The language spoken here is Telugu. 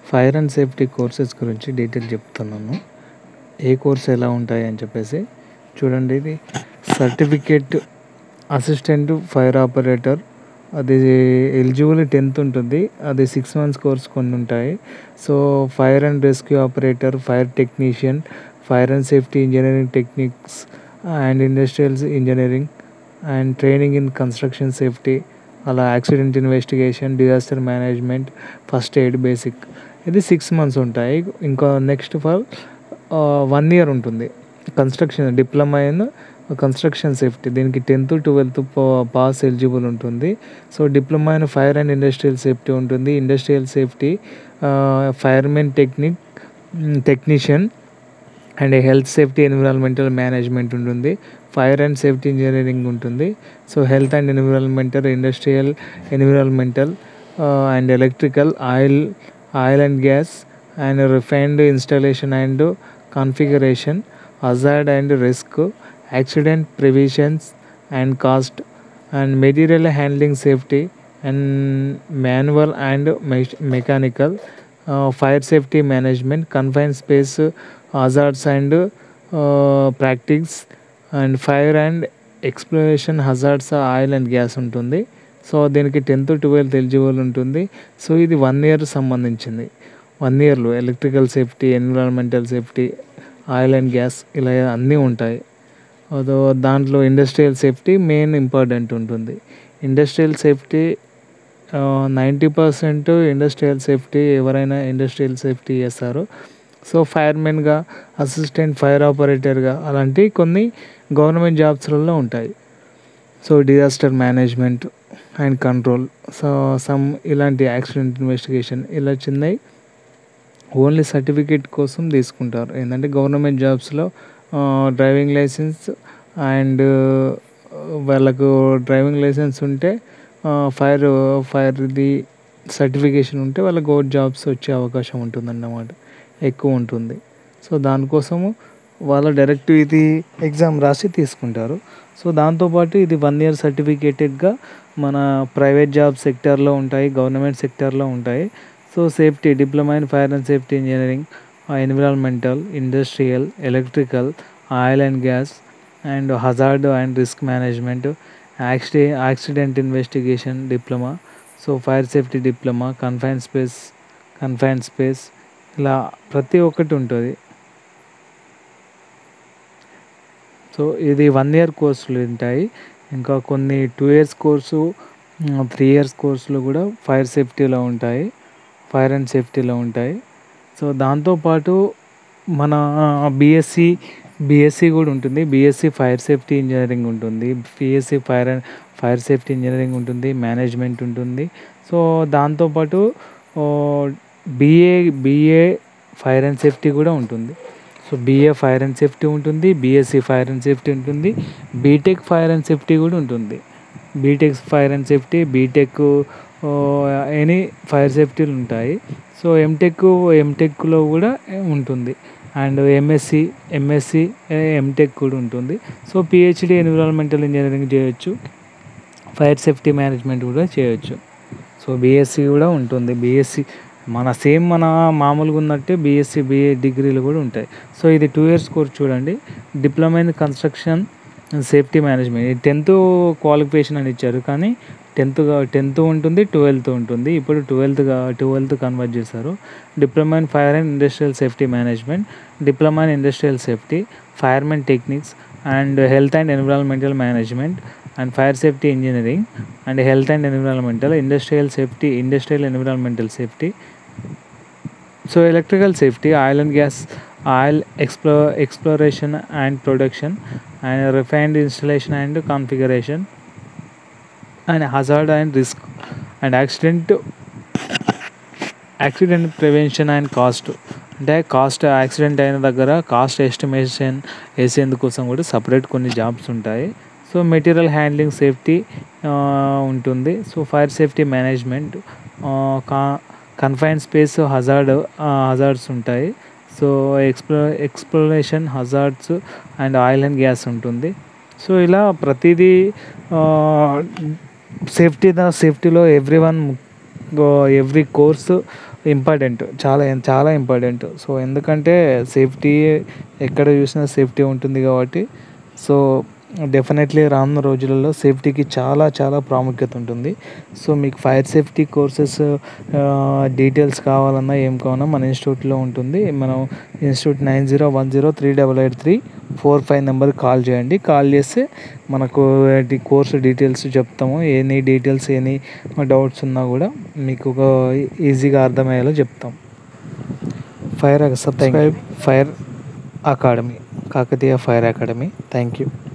ఫైర్ అండ్ సేఫ్టీ కోర్సెస్ గురించి డీటెయిల్ చెప్తున్నాను ఏ కోర్స్ ఎలా ఉంటాయి అని చెప్పేసి చూడండి ఇది సర్టిఫికేట్ అసిస్టెంట్ ఫైర్ ఆపరేటర్ అది ఎలిజిబుల్ టెన్త్ ఉంటుంది అది సిక్స్ మంత్స్ కోర్స్ కొన్ని ఉంటాయి so fire and rescue operator fire technician fire and safety engineering techniques and industrials engineering and training in construction safety అలా accident investigation disaster management first aid basic ఇది సిక్స్ మంత్స్ ఉంటాయి ఇంకా నెక్స్ట్ ఫర్ వన్ ఇయర్ ఉంటుంది construction diploma in construction safety దీనికి టెన్త్ ట్వెల్త్ పాస్ ఎలిజిబుల్ ఉంటుంది so diploma in fire and industrial safety ఉంటుంది industrial safety firemen technique technician and health safety environmental management ఉంటుంది ఫైర్ అండ్ సేఫ్టీ ఇంజనీరింగ్ ఉంటుంది so health and environmental industrial environmental and electrical oil oil and gas and refined installation and configuration hazard and risk accident provisions and cost and material handling safety and manual and mechanical fire safety management confine space hazards and practice and fire and exploration hazards oil and gas ఉంటుంది సో దీనికి టెన్త్ ట్వెల్త్ ఎలిజిబుల్ ఉంటుంది సో ఇది వన్ ఇయర్ సంబంధించింది వన్ ఇయర్లో electrical safety environmental safety oil and gas ఇలా అన్నీ ఉంటాయి అదో దాంట్లో ఇండస్ట్రియల్ సేఫ్టీ మెయిన్ ఇంపార్టెంట్ ఉంటుంది industrial safety ninety percent industrial safety ఎవరైనా ఇండస్ట్రియల్ సేఫ్టీ చేస్తారు సో ఫైర్మెన్గా అసిస్టెంట్ ఫైర్ ఆపరేటర్గా అలాంటి కొన్ని గవర్నమెంట్ జాబ్స్లలో ఉంటాయి so disaster management and control so some ఇలాంటి యాక్సిడెంట్ ఇన్వెస్టిగేషన్ ఇలా చిన్నవి ఓన్లీ సర్టిఫికేట్ కోసం తీసుకుంటారు ఏంటంటే గవర్నమెంట్ జాబ్స్లో డ్రైవింగ్ లైసెన్స్ అండ్ వాళ్ళకు డ్రైవింగ్ లైసెన్స్ ఉంటే ఫైర్ ఫైర్ది సర్టిఫికేషన్ ఉంటే వాళ్ళకి గవర్నమెంట్ జాబ్స్ వచ్చే అవకాశం ఉంటుందన్నమాట ఎక్కువ ఉంటుంది సో దానికోసము వాళ్ళు డైరెక్ట్ ఇది ఎగ్జామ్ రాసి తీసుకుంటారు సో దాంతోపాటు ఇది వన్ ఇయర్ సర్టిఫికేటెడ్గా మన ప్రైవేట్ జాబ్ సెక్టార్లో ఉంటాయి గవర్నమెంట్ సెక్టార్లో ఉంటాయి so safety diploma in fire and safety engineering environmental industrial electrical oil and gas and hazard and risk management accident accident investigation diploma so fire safety diploma confine space confine space ఇలా ప్రతి ఒక్కటి ఉంటుంది సో ఇది వన్ ఇయర్ కోర్సులు ఉంటాయి ఇంకా కొన్ని two years course three years కోర్సులు కూడా ఫైర్ సేఫ్టీలో ఉంటాయి ఫైర్ అండ్ సేఫ్టీలో ఉంటాయి సో దాంతోపాటు మన బీఎస్సీ బీఎస్సీ కూడా ఉంటుంది బీఎస్సీ ఫైర్ సేఫ్టీ ఇంజనీరింగ్ ఉంటుంది BSc fire and fire safety engineering ఉంటుంది మేనేజ్మెంట్ ఉంటుంది సో దాంతోపాటు BA BA fire and safety కూడా ఉంటుంది so BA fire and safety ఉంటుంది బీఎస్సీ ఫైర్ అండ్ సేఫ్టీ ఉంటుంది బీటెక్ ఫైర్ అండ్ సేఫ్టీ కూడా ఉంటుంది BTech fire and safety BTech any fire సేఫ్టీలు ఉంటాయి సో ఎంటెక్ ఎంటెక్లో కూడా ఉంటుంది అండ్ ఎంఎస్సి ఎంఎస్సి ఎంటెక్ కూడా ఉంటుంది సో పిహెచ్డి ఎన్విరాన్మెంటల్ ఇంజనీరింగ్ చేయొచ్చు ఫైర్ సేఫ్టీ మేనేజ్మెంట్ కూడా చేయొచ్చు సో బీఎస్సీ కూడా ఉంటుంది బీఎస్సీ మన సేమ్ మన మామూలుగా ఉన్నట్టే బీఎస్సీ బీఏ డిగ్రీలు కూడా ఉంటాయి సో ఇది టూ ఇయర్స్ కోర్స్ చూడండి diploma in construction safety management ఇది టెన్త్ క్వాలిఫికేషన్ అని ఇచ్చారు కానీ టెన్త్ టెన్త్ ఉంటుంది ట్వెల్త్ ఉంటుంది ఇప్పుడు ట్వెల్త్గా ట్వెల్త్ కన్వర్ట్ చేశారు diploma in fire and industrial safety management diploma in industrial safety firemen techniques and health and environmental management and fire safety engineering and health and environmental industrial safety industrial environmental safety so electrical safety oil and gas oil exploration exploration and production and refined installation and configuration and hazard and risk and accident accident prevention and cost అంటే కాస్ట్ యాక్సిడెంట్ అయిన దగ్గర కాస్ట్ ఎస్టిమేషన్ వేసేందుకోసం కూడా సపరేట్ కొన్ని జాబ్స్ ఉంటాయి సో మెటీరియల్ హ్యాండ్లింగ్ సేఫ్టీ ఉంటుంది సో ఫైర్ సేఫ్టీ మేనేజ్మెంట్ కా కన్ఫైన్ స్పేస్ హజార్డ్ హజార్డ్స్ ఉంటాయి so exploration exploration hazards and oil and gas ఉంటుంది సో ఇలా ప్రతిదీ సేఫ్టీ ద సేఫ్టీలో every one every course important చాలా చాలా ఇంపార్టెంట్ సో ఎందుకంటే సేఫ్టీ ఎక్కడ చూసినా సేఫ్టీ ఉంటుంది కాబట్టి సో డెఫినెట్లీ రానున్న రోజులలో సేఫ్టీకి చాలా చాలా ప్రాముఖ్యత ఉంటుంది సో మీకు ఫైర్ సేఫ్టీ కోర్సెస్ డీటెయిల్స్ కావాలన్నా ఏం కావాలన్నా మన ఇన్స్టిట్యూట్లో ఉంటుంది మనం institute nine zero one zero three double eight three four five నెంబర్కి కాల్ చేయండి కాల్ చేస్తే మనకు కోర్సు డీటెయిల్స్ చెప్తాము ఎనీ డీటెయిల్స్ ఎనీ డౌట్స్ ఉన్నా కూడా మీకు ఒక ఈజీగా అర్థమయ్యేలా చెప్తాం fire subscribe fire academy Kakatiya fire academy thank you